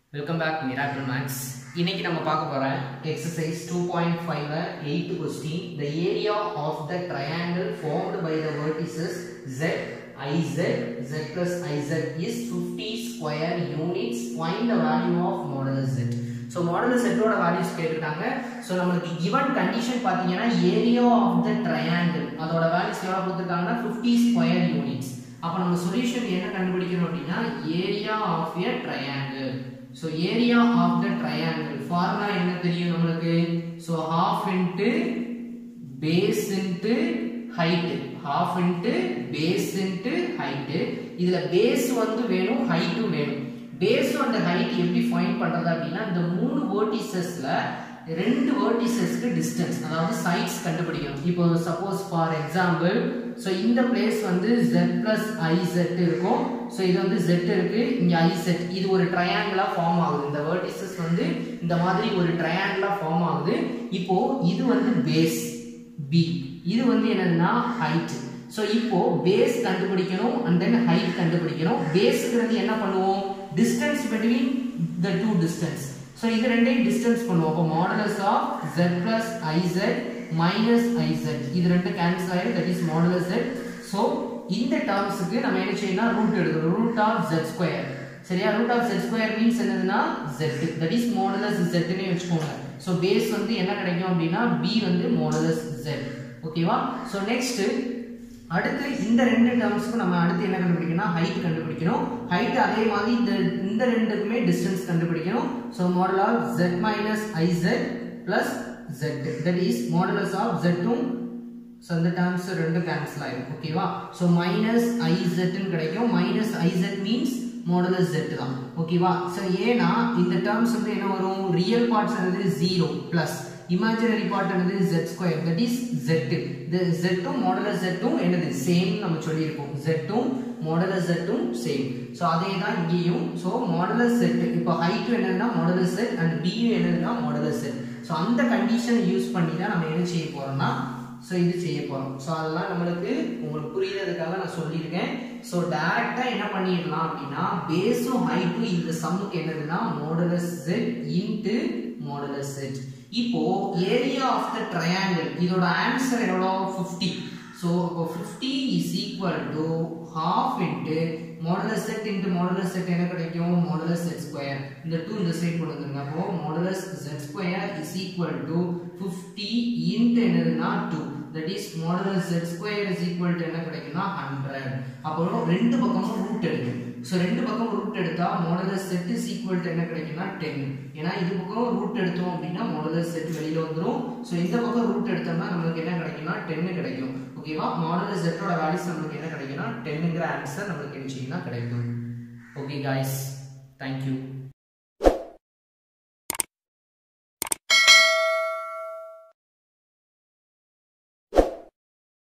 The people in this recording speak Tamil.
வெல்கம் பேக் மிராக்கிள் மேக்ஸ் இன்னைக்கு நம்ம பார்க்க போற exercise two point five eight question the area of the triangle formed by the vertices z i z z plus i z is fifty square units find the value of modulus z so modulus செட்டோட வேல்யூஸ் கேட்டுட்டாங்க ஸோ நம்மளுக்கு கிவன் கண்டிஷன் பார்த்தீங்கன்னா ஏரியா ஆஃப் த ட்ரையாங்கிள் அதோட வேல்யூஸ் எவ்வளோ கொடுத்துருக்காங்கன்னா ஃபிஃப்டி ஸ்கொயர் யூனிட்ஸ் அப்போ நம்ம சொல்யூஷன் என்ன கண்டுபிடிக்கணும் அப்படின்னா area of a triangle so area of the triangle formula என்ன தெரியும் நம்மளுக்கு so half into base into height half into base into height இதுல பேஸ் வந்து வேணும் ஹைட்டும் வேணும் பேஸ் அண்ட் ஹைட் எப்படி ஃபைண்ட் பண்றது அப்படின்னா இந்த மூணு வேர்டிசஸ்ல ரெண்டு வேர்டிசஸ்க்கு டிஸ்டன்ஸ் அதாவது சைட்ஸ் கண்டுபிடிக்கணும் இப்போ சப்போஸ் ஃபார் எக்ஸாம்பிள் ஸோ இந்த பிளேஸ் வந்து z பிளஸ் ஐசெட் இருக்கும் ஸோ இது வந்து z இருக்கு இங்க ஐசெட் இது ஒரு ட்ரையாங்கிளா ஃபார்ம் ஆகுது இந்த வேர்டிசஸ் வந்து இந்த மாதிரி ஒரு ட்ரையாங்கிளா ஃபார்ம் ஆகுது இப்போ இது வந்து பேஸ் பி இது வந்து என்னதுன்னா ஹைட் ஸோ இப்போ பேஸ் கண்டுபிடிக்கணும் அண்ட் தென் ஹைட் கண்டுபிடிக்கணும் பேஸ்ங்கிறது என்ன பண்ணுவோம் distance between the two distance so இது ரெண்டையும் டிஸ்டன்ஸ் பண்ணுவோம் அப்போ modulus of z plus i z minus i z இது ரெண்டு கேன்சல் ஆயிடும் that is modulus z so இந்த டேர்ம்ஸுக்கு நம்ம என்ன செய்யணும் ரூட் எடுக்கணும் ரூட் ஆஃப் z ஸ்கொயர் சரியா root of z square means என்னதுன்னா z that is modulus z வச்சுக்கோங்க ஸோ பேஸ் வந்து என்ன கிடைக்கும் அப்படின்னா b வந்து மாடலஸ் z ஓகேவா ஸோ நெக்ஸ்ட் அடுத்து இந்த ரெண்டு டேர்ம்ஸ்க்கு நம்ம அடுத்து என்ன கண்டுபிடிக்கணும் ஹைட் கண்டுபிடிக்கணும் ஹைட் அதே மாதிரி இந்த இந்த ரெண்டுக்குமே டிஸ்டன்ஸ் கண்டுபிடிக்கணும் so model of z minus i z plus z that is modulus of z-ம் ஸோ அந்த டேர்ம்ஸ் ரெண்டு கேன்சல் ஆயிடும் ஓகேவா ஸோ மைனஸ் ஐசெட்னு கிடைக்கும் minus i z means modulus z தான் ஓகேவா ஸோ ஏன்னா இந்த டேர்ம்ஸ் வந்து என்ன வரும் ரியல் பார்ட்ஸ் என்னது ஜீரோ பிளஸ் இமேஜினரி பார்ட் என்னது z square that is z இந்த z-ம் மாடலஸ் z-ம் என்னது சேம் நம்ம சொல்லியிருக்கோம் z-ம் மாடலஸ் z-ம் சேம் ஸோ அதே தான் இங்கேயும் ஸோ மாடலஸ் z இப்போ ஹைட்டும் என்னதுன்னா மாடலஸ் z அண்ட் b-யும் என்னதுன்னா மாடலஸ் z ஸோ அந்த கண்டிஷன் யூஸ் பண்ணி தான் நம்ம என்ன செய்ய போறோம்னா ஸோ இது செய்ய போறோம் ஸோ அதெல்லாம் நம்மளுக்கு உங்களுக்கு புரியுறதுக்காக நான் சொல்லியிருக்கேன் ஸோ டைரக்டா என்ன பண்ணிடலாம் அப்படின்னா பேஸும் ஹைட்டும் இந்த சம்முக்கு என்னதுன்னா modulus z into modulus z இப்போ ஏரியா ஆஃப் த ட்ரையாங்கிள் இதோட ஆன்சர் எவ்வளோ ஃபிஃப்டி ஸோ இப்போ fifty is equal to half into modulus z into modulus z என்ன கிடைக்கும் மாடலஸ் செட் ஸ்கொயர் இந்த டூ இந்த சைட் கொண்டு வந்துருங்க அப்போ modulus z square is equal to fifty into என்னதுன்னா two that is modulus z square is equal to என்ன கிடைக்கும்னா ஹண்ட்ரட் அப்போ ரெண்டு பக்கமும் ரூட் எடுக்கும் ஸோ ரெண்டு பக்கம் ரூட் எடுத்தா modulus z is equal to என்ன கிடைக்கும்னா டென் ஏன்னா இது பக்கம் ரூட் எடுத்தோம் அப்படின்னா மாடலஸ் செட் வெளியில வந்துடும் ஸோ இந்த பக்கம் ரூட் எடுத்தோம்னா நம்மளுக்கு என்ன கிடைக்கும்னா டென்னு கிடைக்கும் ஓகேவா மாடலஸ் செட்டோட வேல்யூஸ் நம்மளுக்கு என்ன கிடைக்கும்னா டென்னுங்கிற ஆன்சர் நம்மளுக்கு என்ன செய்யணும் கிடைக்கும் ஓகே காய்ஸ் தேங்க்யூ